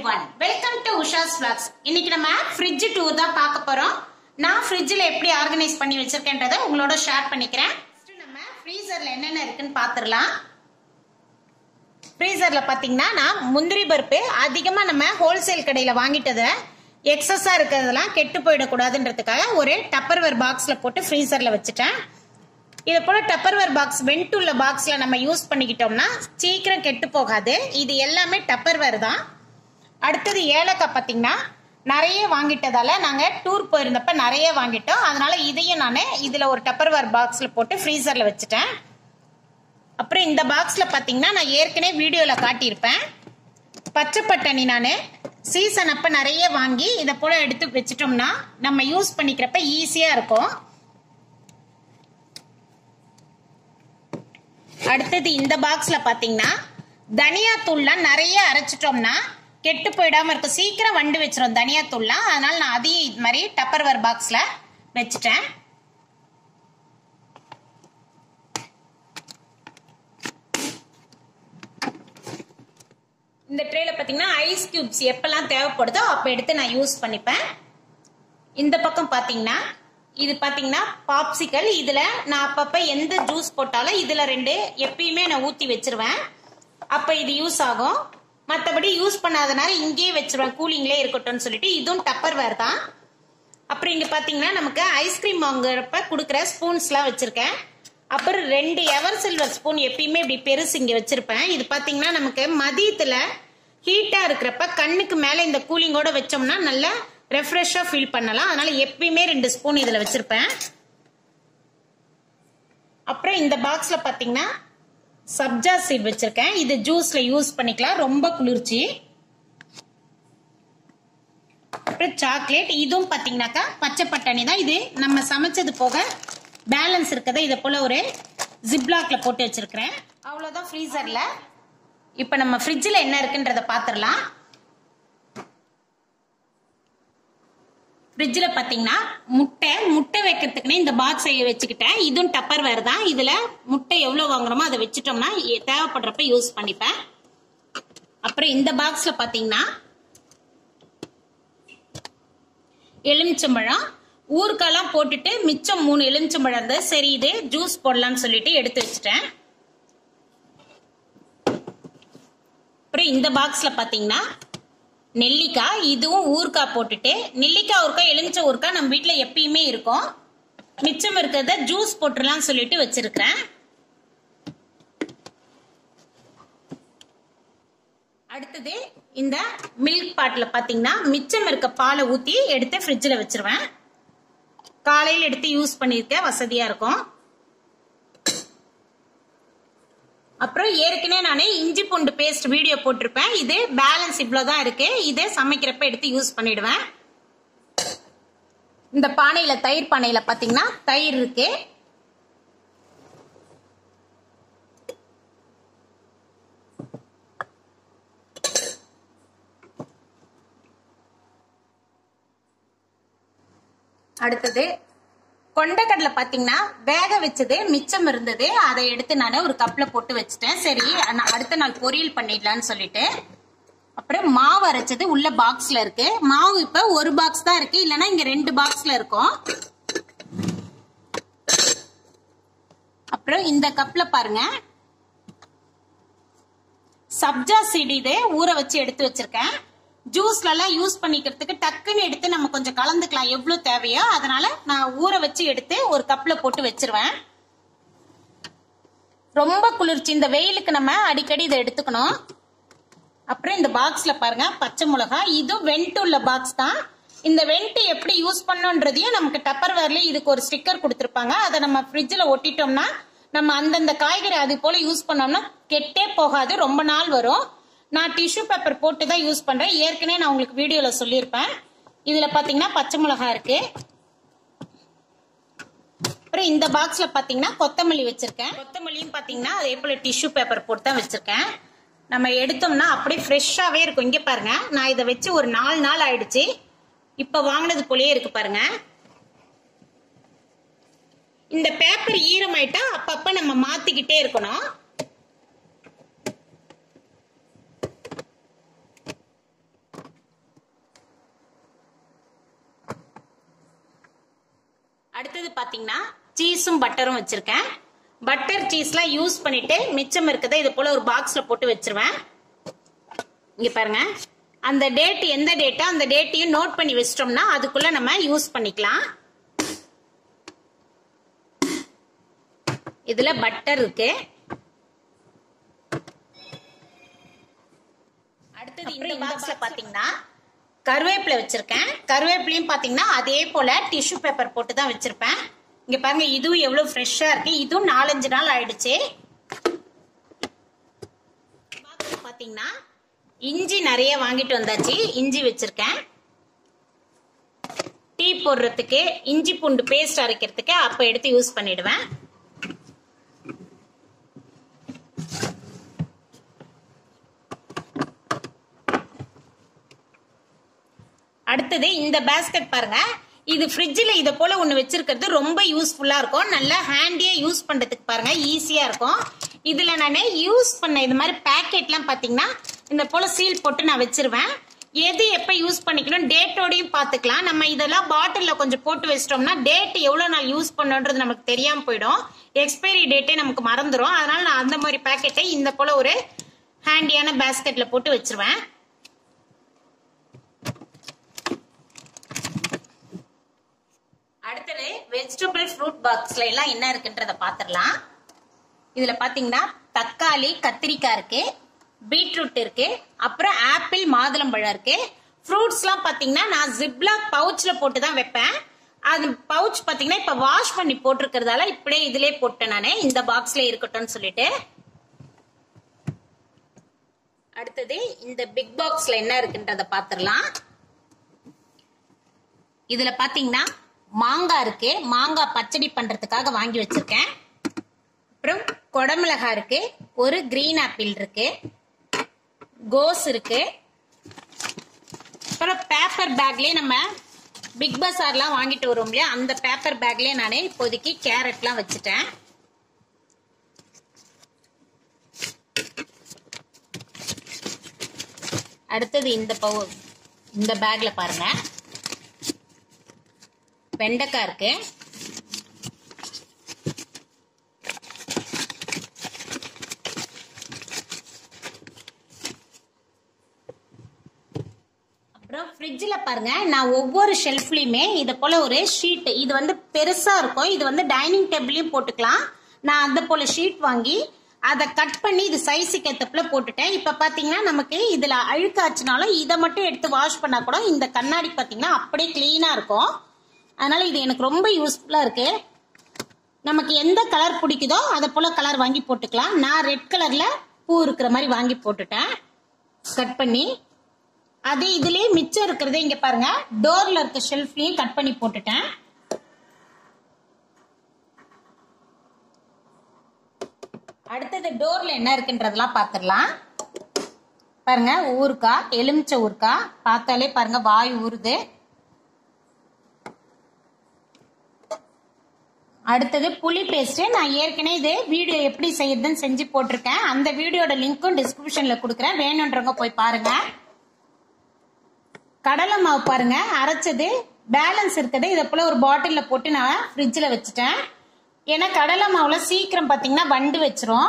one welcome to Usha's vlogs இன்னைக்கு நம்ம fridge tour தான் பார்க்க போறோம் நான் ஃப்ரிட்ஜில் எப்படி ஆர்கனைஸ் பண்ணி வச்சிருக்கேன்றதை உங்களோட ஷேர் பண்ணிக்கிறேன் First நம்ம ஃப்ரீசர்ல என்னென்ன இருக்குன்னு பார்த்துடலாம் ஃப்ரீசர்ல பாத்தீங்கன்னா நான் முந்திரி பருப்பு அதிகமா நம்ம ஹோல்சேல் கடையில வாங்கிட்டதை எக்ஸஸா இருக்கிறதெல்லாம் கெட்டு போயிடக்கூடாதுன்றதுக்காக ஒரு டப்பர்வேர் பாக்ஸ்ல போட்டு ஃப்ரீசர்ல வச்சுட்டேன் இது போல டப்பர்வேர் பாக்ஸ் வெண்ட்டுள்ள பாக்ஸ்ல நம்ம யூஸ் பண்ணிக்கிட்டோம்னா சீக்கிரம் கெட்டு போகாது இது எல்லாமே டப்பர்வேர் தான் அடுத்தது ஏலக்காய் பார்த்தீங்கன்னா நிறைய வாங்கிட்டதால நாங்கள் டூர் போயிருந்தப்ப நிறைய வாங்கிட்டோம் அதனால இதையும் நான் இதில் ஒரு டப்பர்வேர் பாக்ஸில் போட்டு ஃப்ரீசரில் வச்சுட்டேன் அப்புறம் இந்த பாக்ஸில் பார்த்தீங்கன்னா நான் ஏற்கனவே வீடியோவில் காட்டியிருப்பேன் பச்சை பட்டாணி நான் சீசன் அப்போ நிறைய வாங்கி இதை போல் எடுத்து வச்சிட்டோம்னா நம்ம யூஸ் பண்ணிக்கிறப்ப ஈஸியாக இருக்கும் அடுத்தது இந்த பாக்ஸ்ல பாத்தீங்கன்னா தனியா தூள்லாம் நிறைய அரைச்சிட்டோம்னா கெட்டு போயிடாம இருக்கும் சீக்கிரம் வண்டு வச்சிரும் தனியா தூள்லாம் அதனால நான் அதையும் இது மாதிரி டப்பர்வேர் பாக்ஸ்ல வச்சுட்டேன் இந்த ட்ரேல பாத்தீங்கன்னா ஐஸ் கியூப்ஸ் எப்பெல்லாம் தேவைப்படுதோ அப்ப எடுத்து நான் யூஸ் பண்ணிப்பேன் இந்த பக்கம் பாத்தீங்கன்னா இது பாத்தீங்கன்னா பாப்சிக்கல் இதுல நான் அப்பப்ப எந்த ஜூஸ் போட்டாலும் இதுல ரெண்டு எப்பயுமே நான் ஊத்தி வச்சிருவேன் அப்ப இது யூஸ் ஆகும் மத்தபடி யூஸ் பண்ணாதனால இங்கேயே வச்சிருவேன் கூலிங்லேயே இருக்கட்டும்னு சொல்லிட்டு இதுவும் டப்பர் வேர் தான் அப்புறம் இங்க பாத்தீங்கன்னா நமக்கு ஐஸ்கிரீம் வாங்குறப்ப கொடுக்குற ஸ்பூன்ஸ்லாம் வச்சிருக்கேன் அப்புறம் ரெண்டு எவர் சில்வர் ஸ்பூன் எப்பயுமே இப்படி பெருசு இங்க வச்சிருப்பேன் இது பாத்தீங்கன்னா நமக்கு மதியத்துல ஹீட்டா இருக்கிறப்ப கண்ணுக்கு மேல இந்த கூலிங்கோட வச்சோம்னா நல்லா ரெஃப்ரெஷ்ஷா ஃபீல் பண்ணலாம் அதனால எப்பயுமே ரெண்டு ஸ்பூன் இதுல வச்சிருப்பேன் அப்புறம் இந்த பாக்ஸ்ல பாத்தீங்கன்னா சப்ஜா சீட் வச்சிருக்கேன் இது ஜூஸ்ல யூஸ் பண்ணிக்கலாம் ரொம்ப குளிர்ச்சி அப்புறம் சாக்லேட் இதுவும் பாத்தீங்கன்னாக்கா பச்சை பட்டாணி தான் இது நம்ம சமைச்சது போக பேலன்ஸ் இருக்கதை இதை போல ஒரு ஜிப்லாக்ல போட்டு வச்சிருக்கிறேன் அவ்வளவுதான் ஃப்ரீசர்ல இப்ப நம்ம ஃப்ரிட்ஜில் என்ன இருக்குன்றத பாத்திரலாம் ஃப்ரிட்ஜில் பார்த்தீங்கன்னா முட்டை முட்டை வைக்கிறதுக்குனே இந்த பாக்ஸை வச்சுக்கிட்டேன் இதுவும் டப்பர் வேர் தான் இதில் முட்டை எவ்வளோ வாங்குறோமோ அதை வச்சுட்டோம்னா தேவைப்படுறப்ப யூஸ் பண்ணிப்பேன் அப்புறம் இந்த பாக்ஸில் பார்த்தீங்கன்னா எலுமிச்சம்பழம் ஊறுக்காலாம் போட்டுட்டு மிச்சம் மூணு எலுமிச்சம்பழம் இருந்தது சரி இது ஜூஸ் போடலாம்னு சொல்லிட்டு எடுத்து வச்சுட்டேன் அப்புறம் இந்த பாக்ஸில் பார்த்தீங்கன்னா நெல்லிக்காய் இதுவும் ஊறுக்காய் போட்டுட்டு நெல்லிக்காய் ஊறுக்காய் எலுமிச்சை ஊறுக்காய் நம்ம வீட்டில் எப்பயுமே இருக்கும் மிச்சம் இருக்கிறத ஜூஸ் போட்டுடலாம்னு சொல்லிட்டு வச்சிருக்கிறேன் அடுத்தது இந்த மில்க் பாட்டில் பார்த்தீங்கன்னா மிச்சம் இருக்க பாலை ஊற்றி எடுத்து ஃப்ரிட்ஜில் வச்சிருவேன் காலையில் எடுத்து யூஸ் பண்ணியிருக்க வசதியாக இருக்கும் அப்புறம் ஏற்கனவே நான் இஞ்சி பூண்டு பேஸ்ட் வீடியோ போட்டிருப்பேன் இது பேலன்ஸ் இவ்வளோதான் இருக்கு இதை சமைக்கிறப்ப எடுத்து யூஸ் பண்ணிடுவேன் இந்த பானையில தயிர் பானையில பாத்தீங்கன்னா தயிர் இருக்கு அடுத்தது கொண்டக்கடலை பார்த்தீங்கன்னா வேக வச்சது மிச்சம் இருந்தது அதை எடுத்து நான் ஒரு கப்பில் போட்டு வச்சுட்டேன் சரி அடுத்த நாள் பொரியல் பண்ணிடலான்னு சொல்லிட்டு அப்புறம் மாவு அரைச்சது உள்ள பாக்ஸ்ல இருக்கு மாவு இப்ப ஒரு பாக்ஸ் தான் இருக்கு இல்லைன்னா இங்க ரெண்டு பாக்ஸ்ல இருக்கும் அப்புறம் இந்த கப்ல பாருங்க சப்ஜா சீடு இது ஊற வச்சு எடுத்து வச்சிருக்கேன் ஜூஸ்ல எல்லாம் யூஸ் பண்ணிக்கிறதுக்கு டக்குன்னு எடுத்து நம்ம கொஞ்சம் கலந்துக்கலாம் எவ்வளவு தேவையோ அதனால நான் ஊற வச்சு எடுத்து ஒரு கப்ல போட்டு வச்சிருவேன் ரொம்ப குளிர்ச்சி இந்த வெயிலுக்கு நம்ம அடிக்கடி இதை எடுத்துக்கணும் அப்புறம் இந்த பாக்ஸ்ல பாருங்க பச்சை மிளகாய் இது வெண்ட் உள்ள பாக்ஸ் தான் இந்த வெண்ட் எப்படி யூஸ் பண்ணோன்றதையும் நமக்கு டப்பர் வேர்ல இதுக்கு ஒரு ஸ்டிக்கர் கொடுத்துருப்பாங்க அதை நம்ம ஃப்ரிட்ஜில் ஒட்டிட்டோம்னா நம்ம அந்தந்த காய்கறி அது போல யூஸ் பண்ணோம்னா கெட்டே போகாது ரொம்ப நாள் வரும் நான் டிஷ்யூ பேப்பர் போட்டு தான் யூஸ் பண்றேன் ஏற்கனவே நான் உங்களுக்கு வீடியோல சொல்லியிருப்பேன் இதுல பாத்தீங்கன்னா பச்சை மிளகாய் இருக்கு அப்புறம் இந்த பாக்ஸ்ல பாத்தீங்கன்னா கொத்தமல்லி வச்சிருக்கேன் கொத்தமல்லியும் பாத்தீங்கன்னா அதே போல டிஷ்யூ பேப்பர் போட்டு தான் வச்சிருக்கேன் நம்ம எடுத்தோம்னா அப்படியே ஃப்ரெஷ்ஷாவே இருக்கும் இங்க பாருங்க நான் இதை வச்சு ஒரு நாலு நாள் ஆயிடுச்சு இப்ப வாங்கினது போலயே இருக்கு பாருங்க இந்த பேப்பர் ஈரமாயிட்டா அப்பப்ப நம்ம மாத்திக்கிட்டே இருக்கணும் அடுத்தது பாத்தீங்கன்னா சீஸும் பட்டரும் வச்சிருக்கேன் பட்டர் சீஸ்லாம் யூஸ் பண்ணிட்டு மிச்சம் இருக்கதை இது போல ஒரு பாக்ஸ்ல போட்டு வச்சிருவேன் இங்க பாருங்க அந்த டேட் எந்த டேட்டோ அந்த டேட்டையும் நோட் பண்ணி வச்சிட்டோம்னா அதுக்குள்ள நம்ம யூஸ் பண்ணிக்கலாம் இதுல பட்டர் இருக்கு அடுத்தது இந்த பாக்ஸ்ல பாத்தீங்கன்னா கருவேப்பிலை வச்சிருக்கேன் கருவேப்பிலையும் பாத்தீங்கன்னா அதே போல டிஷ்யூ பேப்பர் போட்டு தான் வச்சிருப்பேன் இங்க பாருங்க இதுவும் எவ்வளவு ஃப்ரெஷ்ஷா இருக்கு இதுவும் நாலஞ்சு நாள் ஆயிடுச்சு பாத்தீங்கன்னா இஞ்சி நிறைய வாங்கிட்டு வந்தாச்சு இஞ்சி வச்சிருக்கேன் டீ போடுறதுக்கு இஞ்சி பூண்டு பேஸ்ட் அரைக்கிறதுக்கு அப்ப எடுத்து யூஸ் பண்ணிடுவேன் அடுத்தது இந்த பேஸ்கெட் பாருங்க இது ஃப்ரிட்ஜில் இதை போல ஒன்று வச்சிருக்கிறது ரொம்ப யூஸ்ஃபுல்லாக இருக்கும் நல்லா ஹேண்டியாக யூஸ் பண்ணுறதுக்கு பாருங்க ஈஸியாக இருக்கும் இதில் நான் யூஸ் பண்ண இது மாதிரி பேக்கெட்லாம் பார்த்தீங்கன்னா இந்த போல சீல் போட்டு நான் வச்சிருவேன் எது எப்போ யூஸ் பண்ணிக்கணும் டேட்டோடையும் பார்த்துக்கலாம் நம்ம இதெல்லாம் பாட்டிலில் கொஞ்சம் போட்டு வச்சிட்டோம்னா டேட் எவ்வளோ நாள் யூஸ் பண்ணுன்றது நமக்கு தெரியாமல் போயிடும் எக்ஸ்பைரி டேட்டே நமக்கு மறந்துடும் அதனால நான் அந்த மாதிரி பேக்கெட்டை இந்த போல ஒரு ஹேண்டியான பேஸ்கெட்டில் போட்டு வச்சிருவேன் அடுத்தது வெஜிடபிள் ஃப்ரூட் பாக்ஸ்ல எல்லாம் என்ன இருக்குன்றத பாத்திரலாம் இதுல பாத்தீங்கன்னா தக்காளி கத்திரிக்காய் இருக்கு பீட்ரூட் இருக்கு அப்புறம் ஆப்பிள் மாதுளம்பழம் இருக்கு ஃப்ரூட்ஸ்லாம் பாத்தீங்கன்னா நான் ஜிப்லாக் பவுச்ல போட்டு தான் வைப்பேன் அது பவுச் பாத்தீங்கன்னா இப்ப வாஷ் பண்ணி போட்டிருக்கிறதால இப்படியே இதுலயே போட்டேன் நானே இந்த பாக்ஸ்ல இருக்கட்டும்னு சொல்லிட்டு அடுத்தது இந்த பிக் பாக்ஸ்ல என்ன இருக்குன்றத பாத்திரலாம் இதுல பாத்தீங்கன்னா மாங்காய் இருக்கு மாங்காய் பச்சடி பண்றதுக்காக வாங்கி வச்சிருக்கேன் அப்புறம் குடமிளகாய் இருக்கு ஒரு கிரீன் ஆப்பிள் இருக்கு கோஸ் இருக்கு அப்புறம் பேப்பர் பேக்லயே நம்ம பிக் பஸார்லாம் வாங்கிட்டு வரோம் இல்லையா அந்த பேப்பர் பேக்லயே நானே இப்போதைக்கு கேரட்லாம் வச்சுட்டேன் அடுத்தது இந்த பவு இந்த பேக்ல பாருங்க வெண்டைக்காய் இருக்கு அப்புறம் ஃப்ரிட்ஜில் பாருங்க நான் ஒவ்வொரு ஷெல்ஃப்லையுமே இதை போல ஒரு ஷீட் இது வந்து பெருசா இருக்கும் இது வந்து டைனிங் டேபிளையும் போட்டுக்கலாம் நான் அந்த போல ஷீட் வாங்கி அதை கட் பண்ணி இது சைஸுக்கு ஏற்றப்புல போட்டுட்டேன் இப்போ பார்த்தீங்கன்னா நமக்கு இதில் அழுக்காச்சுனாலும் இதை மட்டும் எடுத்து வாஷ் பண்ணா கூட இந்த கண்ணாடி பார்த்தீங்கன்னா அப்படியே க்ளீனாக இருக்கும் அதனால இது எனக்கு ரொம்ப யூஸ்ஃபுல்லாக இருக்கு நமக்கு எந்த கலர் பிடிக்குதோ அதை போல கலர் வாங்கி போட்டுக்கலாம் நான் ரெட் கலர்ல பூ இருக்கிற மாதிரி வாங்கி போட்டுட்டேன் கட் பண்ணி அதே இதுலயே மிச்சம் இருக்கிறதே இங்க பாருங்க டோர்ல இருக்க ஷெல்ஃப்லயும் கட் பண்ணி போட்டுட்டேன் அடுத்தது டோர்ல என்ன இருக்குன்றதெல்லாம் பார்த்துடலாம் பாருங்க ஊறுக்காய் எலுமிச்சை ஊறுக்காய் பார்த்தாலே பாருங்க வாய் ஊறுது அடுத்தது புளி பேஸ்ட் நான் ஏற்கனவே இது வீடியோ எப்படி செய்யறதுன்னு செஞ்சு போட்டிருக்கேன் அந்த வீடியோட லிங்க்கும் டிஸ்கிரிப்ஷன்ல கொடுக்குறேன் வேணுன்றவங்க போய் பாருங்க கடலை மாவு பாருங்க அரைச்சது பேலன்ஸ் இருக்குது இதை போல ஒரு பாட்டில்ல போட்டு நான் ஃப்ரிட்ஜில் வச்சுட்டேன் ஏன்னா கடலை மாவுல சீக்கிரம் பார்த்தீங்கன்னா வண்டு வச்சிரும்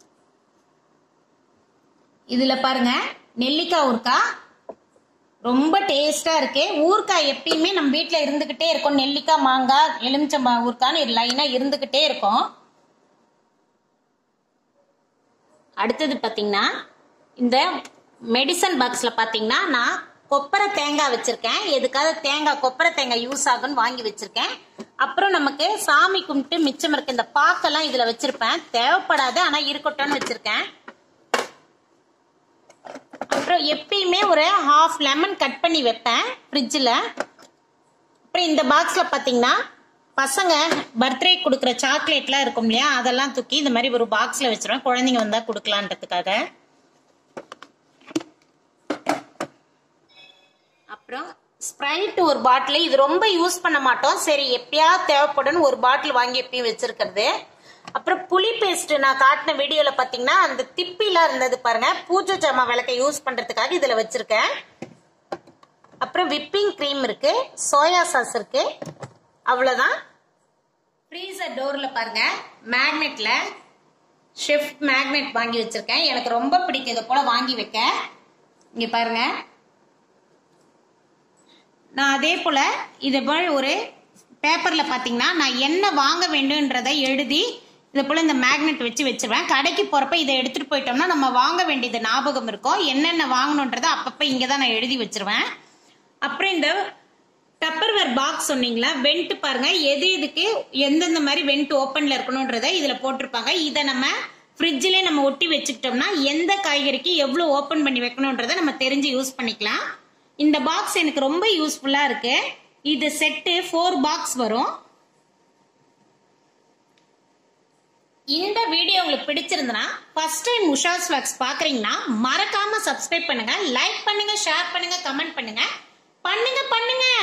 இதுல பாருங்க நெல்லிக்காய் ஊறுக்காய் ரொம்ப டேஸ்டா இருக்கு ஊறுகாய் எப்பயுமே நம்ம வீட்ல இருந்துகிட்டே இருக்கும் நெல்லிக்காய் மாங்காய் எலுமிச்சம் ஊறுகான்னு லைனா இருந்துகிட்டே இருக்கும் அடுத்தது பாத்தீங்கன்னா இந்த மெடிசன் பாக்ஸ்ல பாத்தீங்கன்னா நான் கொப்பரை தேங்காய் வச்சிருக்கேன் எதுக்காவது தேங்காய் கொப்பரை தேங்காய் யூஸ் ஆகும்னு வாங்கி வச்சிருக்கேன் அப்புறம் நமக்கு சாமி கும்பிட்டு மிச்சம் இருக்கு இந்த பாக்கெல்லாம் இதுல வச்சிருப்பேன் தேவைப்படாது ஆனா இருக்கட்டும்னு வச்சிருக்கேன் அப்புறம் எப்பயுமே ஒரு ஹாஃப் லெமன் கட் பண்ணி வைப்பேன் ஃப்ரிட்ஜில் அப்புறம் இந்த பாக்ஸில் பார்த்தீங்கன்னா பசங்க பர்த்டே கொடுக்குற சாக்லேட்லாம் இருக்கும் இல்லையா அதெல்லாம் தூக்கி இந்த மாதிரி ஒரு பாக்ஸில் வச்சிருவேன் குழந்தைங்க வந்தால் கொடுக்கலான்றதுக்காக அப்புறம் ஸ்ப்ரைட் ஒரு பாட்டில் இது ரொம்ப யூஸ் பண்ண மாட்டோம் சரி எப்பயாவது தேவைப்படும் ஒரு பாட்டில் வாங்கி எப்பயும் வச்சிருக்கிறது அப்புறம் புளி பேஸ்ட் நான் காட்டின வீடியோல பாத்தீங்கன்னா அந்த திப்பிலாம் இருந்தது பாருங்க பூஜை ஜாமா விளக்க யூஸ் பண்றதுக்காக இதுல வச்சிருக்கேன் அப்புறம் விப்பிங் க்ரீம் இருக்கு சோயா சாஸ் இருக்கு அவ்வளவுதான் ஃப்ரீசர் டோர்ல பாருங்க மேக்னெட்ல ஷிஃப்ட் மேக்னெட் வாங்கி வச்சிருக்கேன் எனக்கு ரொம்ப பிடிக்கும் இதை போல வாங்கி வைக்க இங்க பாருங்க நான் அதே போல இது போல் ஒரு பேப்பர்ல பாத்தீங்கன்னா நான் என்ன வாங்க வேண்டும்ன்றதை எழுதி இது போல இந்த மேக்னெட் வச்சு வச்சிருவேன் கடைக்கு போறப்ப இதை எடுத்துட்டு போயிட்டோம்னா நம்ம வாங்க வேண்டியது ஞாபகம் இருக்கும் என்னென்ன வாங்கணுன்றதை அப்பப்ப இங்க தான் நான் எழுதி வச்சிருவேன் அப்புறம் இந்த டப்பர்வேர் பாக்ஸ் சொன்னீங்களா வெண்ட் பாருங்க எது எதுக்கு எந்தெந்த மாதிரி வெண்ட் ஓப்பன்ல இருக்கணும்ன்றத இதுல போட்டிருப்பாங்க இதை நம்ம ஃப்ரிட்ஜிலே நம்ம ஒட்டி வச்சுக்கிட்டோம்னா எந்த காய்கறிக்கு எவ்வளவு ஓப்பன் பண்ணி வைக்கணும்ன்றத நம்ம தெரிஞ்சு யூஸ் பண்ணிக்கலாம் இந்த பாக்ஸ் எனக்கு ரொம்ப யூஸ்ஃபுல்லா இருக்கு இது செட்டு ஃபோர் பாக்ஸ் வரும் இந்த வீடியோ உங்களுக்கு பிடிச்சிருந்தனா ஃபர்ஸ்ட் டைம் உஷாஸ் ஃபிளாக்ஸ் பாக்குறீங்கன்னா மறக்காம சப்ஸ்கிரைப் பண்ணுங்க லைக் பண்ணுங்க ஷேர் பண்ணுங்க கமெண்ட் பண்ணுங்க பண்ணுங்க பண்ணுங்க